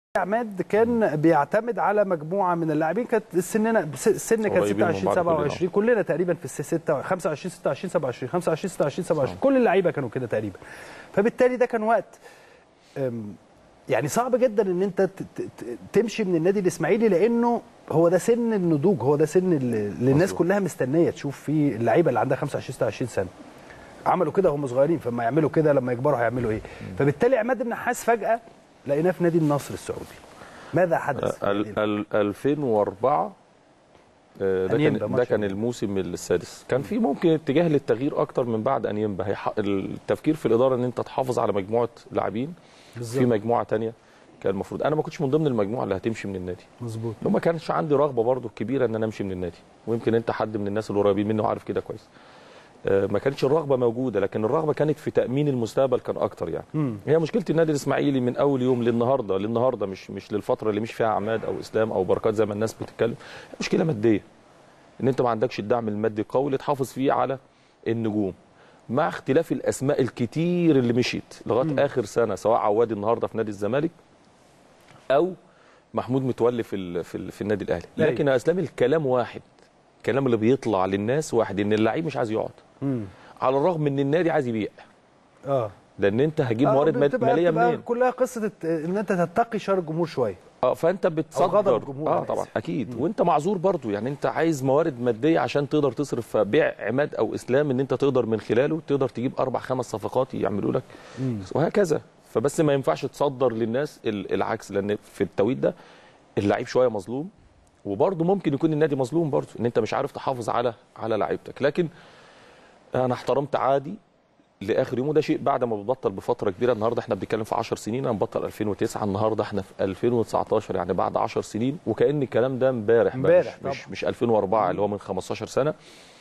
عماد كان بيعتمد على مجموعه من اللاعبين كانت سننا السن كان قريبين من 26 بعض كلنا. 27 كلنا تقريبا في الس 6 25 26 27 25 26 27 كل اللعيبه كانوا كده تقريبا فبالتالي ده كان وقت أم، يعني صعب جدا ان انت ت- ت- ت- تمشي من النادي الاسماعيلي لانه هو ده سن النضوج هو ده سن اللي اللي الناس مظبوط. كلها مستنيه تشوف فيه اللعيبه اللي عندها 25 26 سنه عملوا كده وهم صغيرين فما يعملوا كده لما يكبروا هيعملوا ايه فبالتالي عماد النحاس فجاه لقيناه في نادي النصر السعودي ماذا حدث في ال- النادي؟ ال- 2004 آه، ده أنيمبا، كان ما ده شاء كان الله. الموسم السادس كان في ممكن اتجاه للتغيير اكتر من بعد ان ينبه هيح- التفكير في الاداره ان انت تحافظ على مجموعه لاعبين في بالظبط مجموعه تانية كان المفروض انا ما كنتش من ضمن المجموعه اللي هتمشي من النادي مظبوط وما كانش عندي رغبه برضو كبيره ان انا امشي من النادي ويمكن انت حد من الناس القريبين منه عارف كده كويس آه، ما كانتش الرغبه موجوده لكن الرغبه كانت في تامين المستقبل كان اكتر يعني مم. هي مشكله النادي الاسماعيلي من اول يوم للنهارده للنهارده مش مش للفتره اللي مش فيها عماد او اسلام او بركات زي ما الناس بتتكلم مشكله ماديه ان انت ما عندكش الدعم المادي القوي اللي تحافظ فيه على النجوم مع اختلاف الاسماء الكتير اللي مشيت لغايه مم. اخر سنه سواء عواد النهارده في نادي الزمالك او محمود متولي في ال في, ال في النادي الاهلي أيوة. لكن يا اسلام الكلام واحد الكلام اللي بيطلع للناس واحد ان اللعيب مش عايز يقعد مم. على الرغم ان النادي عايز يبيع اه لان انت هتجيب آه، موارد مال- بتبقى- ماليه بتبقى منين كلها قصه الت- ان انت تتقي شر الجمهور شويه اه فانت غضب بتصدر الجمهور، اه أنا طبعا آسف. اكيد وانت معذور برضو يعني انت عايز موارد ماديه عشان تقدر تصرف فبيع عماد او اسلام ان انت تقدر من خلاله تقدر تجيب اربع خمس صفقات يعملوا لك وهكذا فبس ما ينفعش تصدر للناس ال- العكس لان في التوقيت ده اللعيب شويه مظلوم وبرضه ممكن يكون النادي مظلوم برضه ان انت مش عارف تحافظ على على لعيبتك لكن انا احترمت عادي لاخر يوم وده شيء بعد ما ببطل بفتره كبيره النهارده احنا بنتكلم في 10 سنين انا مبطل 2009 النهارده احنا في 2019 يعني بعد 10 سنين وكان الكلام ده امبارح بقى، امبارح مش, مش طبعا. مش 2004 اللي هو من 15 سنه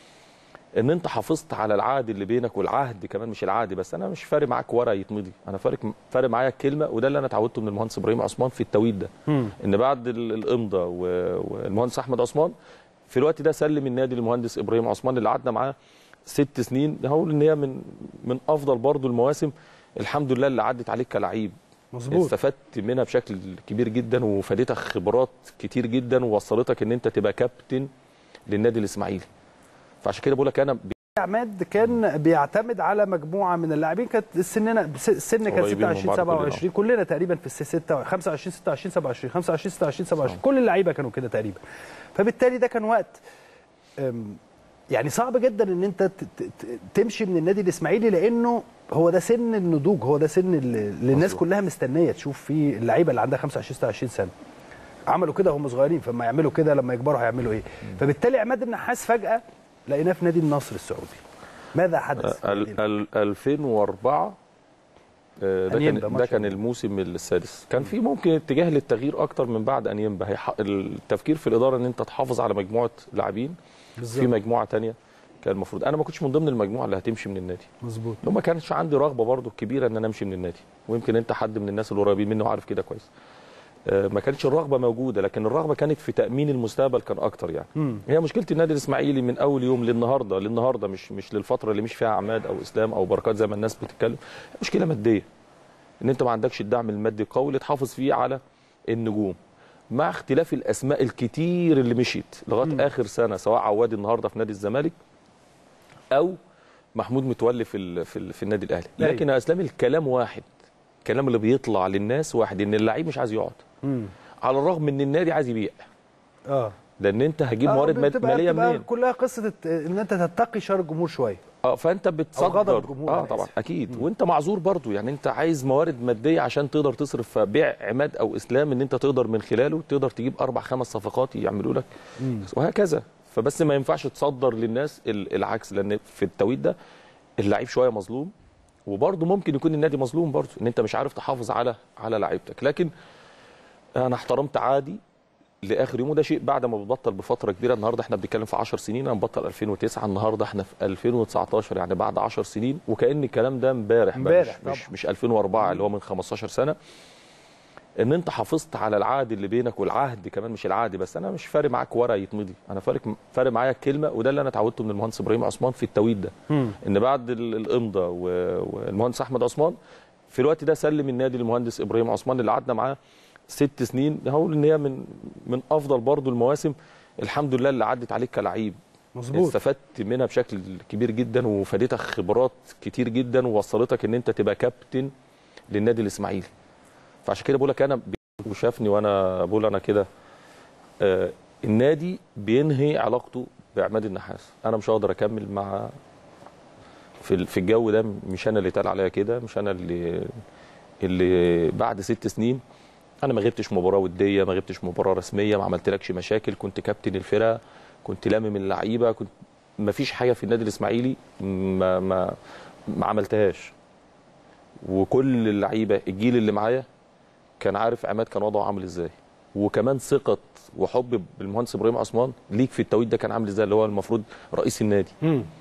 ان انت حافظت على العهد اللي بينك والعهد كمان مش العهد بس انا مش فارق معاك ورقه يتمضي انا فارق فارق معايا الكلمه وده اللي انا اتعودته من المهندس ابراهيم عثمان في التوقيت ده مم. ان بعد ال- الامضاء و- والمهندس احمد عثمان في الوقت ده سلم النادي للمهندس ابراهيم عثمان اللي قعدنا معاه ست سنين هقول ان هي من من افضل برضو المواسم الحمد لله اللي عدت عليك كلعيب مظبوط استفدت منها بشكل كبير جدا وفادتك خبرات كتير جدا ووصلتك ان انت تبقى كابتن للنادي الاسماعيلي فعشان كده بقول لك انا عماد كان بيعتمد على مجموعه من اللاعبين كانت سننا السن كان قريبين من 26 بعض كلنا. 27 كلنا تقريبا في الس 6 25 26 27 25 26 27 كل اللعيبه كانوا كده تقريبا فبالتالي ده كان وقت أم، يعني صعب جدا ان انت ت- ت- ت- تمشي من النادي الاسماعيلي لانه هو ده سن النضوج هو ده سن اللي اللي الناس مظبوط. كلها مستنيه تشوف فيه اللعيبه اللي عندها 25 26 سنه عملوا كده وهم صغيرين فما يعملوا كده لما يكبروا هيعملوا ايه فبالتالي عماد النحاس فجاه لقيناه في نادي النصر السعودي ماذا حدث في النادي ال- ال- 2004 آه، ده أنيمبا، كان ما ده شاء كان الله. الموسم السادس كان في ممكن اتجاه للتغيير اكتر من بعد ان ينبه هيح- التفكير في الاداره ان انت تحافظ على مجموعه لاعبين في بالظبط مجموعه تانية كان المفروض انا ما كنتش من ضمن المجموعه اللي هتمشي من النادي مظبوط وما كانش عندي رغبه برضو كبيره ان انا امشي من النادي ويمكن انت حد من الناس القريبين منه عارف كده كويس آه، ما كانتش الرغبه موجوده لكن الرغبه كانت في تامين المستقبل كان اكتر يعني مم. هي مشكله النادي الاسماعيلي من اول يوم للنهارده للنهارده مش مش للفتره اللي مش فيها عماد او اسلام او بركات زي ما الناس بتتكلم مشكله ماديه ان انت ما عندكش الدعم المادي القوي اللي تحافظ فيه على النجوم مع اختلاف الاسماء الكتير اللي مشيت لغايه مم. اخر سنه سواء عواد النهارده في نادي الزمالك او محمود متولي في ال في, ال في النادي الاهلي أيوة. لكن يا اسلام الكلام واحد الكلام اللي بيطلع للناس واحد ان اللعيب مش عايز يقعد مم. على الرغم ان النادي عايز يبيع اه لان انت هتجيب آه، موارد مال- بتبقى- ماليه بتبقى منين كلها قصه الت- ان انت تتقي شر الجمهور شويه اه فانت غضب بتصدر الجمهور، اه أنا طبعا آسف. اكيد وانت معذور برضو يعني انت عايز موارد ماديه عشان تقدر تصرف فبيع عماد او اسلام ان انت تقدر من خلاله تقدر تجيب اربع خمس صفقات يعملوا لك وهكذا فبس ما ينفعش تصدر للناس ال- العكس لان في التوقيت ده اللعيب شويه مظلوم وبرضه ممكن يكون النادي مظلوم برضه ان انت مش عارف تحافظ على على لعيبتك لكن انا احترمت عادي لاخر يوم وده شيء بعد ما ببطل بفتره كبيره النهارده احنا بنتكلم في 10 سنين انا مبطل 2009 النهارده احنا في 2019 يعني بعد 10 سنين وكان الكلام ده امبارح بقى، امبارح مش, مش طبعا. مش 2004 اللي هو من 15 سنه ان انت حافظت على العهد اللي بينك والعهد كمان مش العهد بس انا مش فارق معاك ورقه يتمضي انا فارق فارق معايا الكلمه وده اللي انا اتعودته من المهندس ابراهيم عثمان في التوقيت ده مم. ان بعد ال- الامضاء و- والمهندس احمد عثمان في الوقت ده سلم النادي للمهندس ابراهيم عثمان اللي قعدنا معاه ست سنين هقول ان هي من من افضل برضو المواسم الحمد لله اللي عدت عليك كلعيب مظبوط استفدت منها بشكل كبير جدا وفادتك خبرات كتير جدا ووصلتك ان انت تبقى كابتن للنادي الاسماعيلي فعشان كده بقول لك انا وشافني وانا بقول انا كده آه النادي بينهي علاقته بعماد النحاس انا مش هقدر اكمل مع في ال- في الجو ده مش انا اللي اتقال عليا كده مش انا اللي اللي بعد ست سنين انا ما غبتش مباراه وديه ما غبتش مباراه رسميه ما عملتلكش مشاكل كنت كابتن الفرقه كنت لامم اللعيبه كنت ما فيش حاجه في النادي الاسماعيلي ما ما ما عملتهاش وكل اللعيبه الجيل اللي معايا كان عارف عماد كان وضعه عامل ازاي وكمان ثقه وحب بالمهندس ابراهيم عثمان ليك في التوقيت ده كان عامل ازاي اللي هو المفروض رئيس النادي مم.